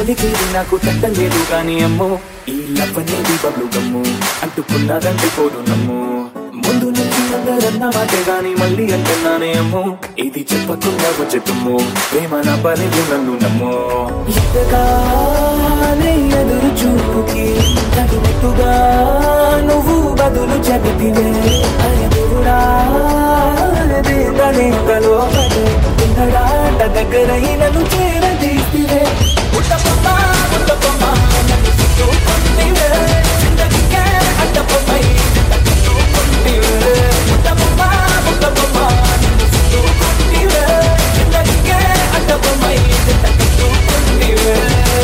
చలికేది నాకు తట్టలేదు కానీ అమ్మో ఈ లవ్ అనేది బబ్లు గమ్ము అంటుకున్నదంటే పోదు నమ్ము ముందు నుంచి అందరన్న మాటే గాని మళ్ళీ అంటున్నానే అమ్మో ఇది చెప్పకుండా వచ్చే తుమ్ము ప్రేమ నా పనిది నన్ను నమ్ము ఎంతగానే ఎదురు చూపుకి తగినట్టుగా నువ్వు బదులు చెబితివే అరే దేవుడా దేదనే కలోపడే ఉన్నడాట దగ్గరై నన్ను చేరదీసివే పుట్టపమ్మ పుట్టపమ్మ నన్ను చుట్టుకుంటివే జిందగీకే అడ్డపమ్మై చుట్టుకుంటివే పుట్టపమ్మ పుట్టపమ్మ నన్ను చుట్టుకుంటివే జిందగీకే అడ్డపమ్మై చుట్టుకుంటివే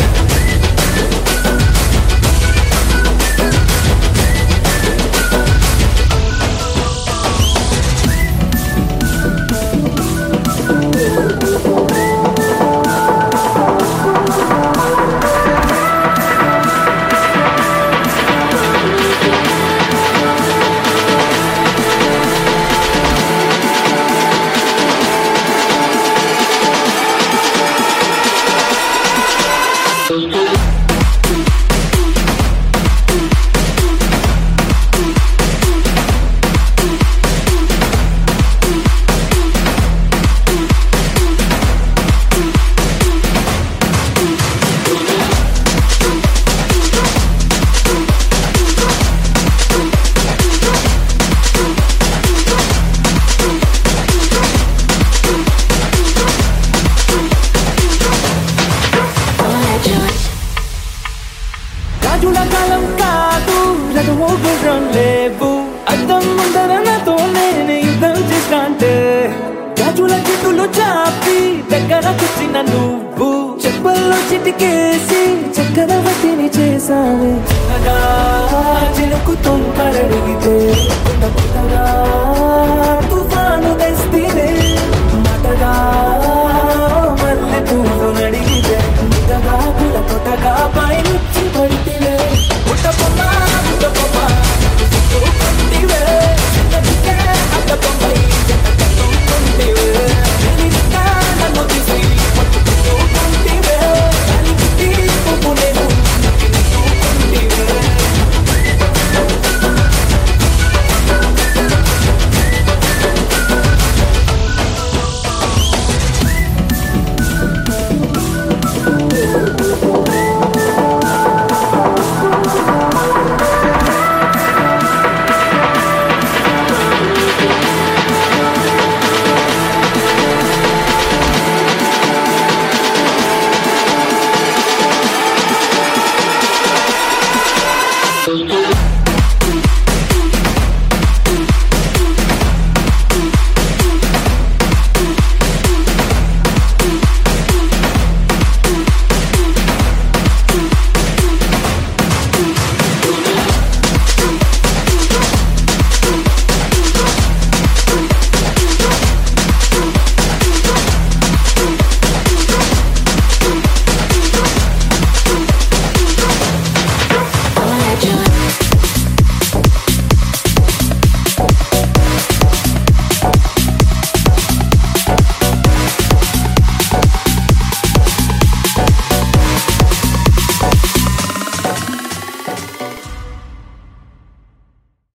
రాజుల కాలం కాదు రథము గుర్రం లేవు అద్దం ముందర నాతో నేను యుద్ధం చేస్తాంటే రాజుల చేతులు చాపి దగ్గర కూర్చిన నువ్వు చెప్పల్లో చిటికేసి చక్కెర వడ్డీని చేసావే చిన్నగా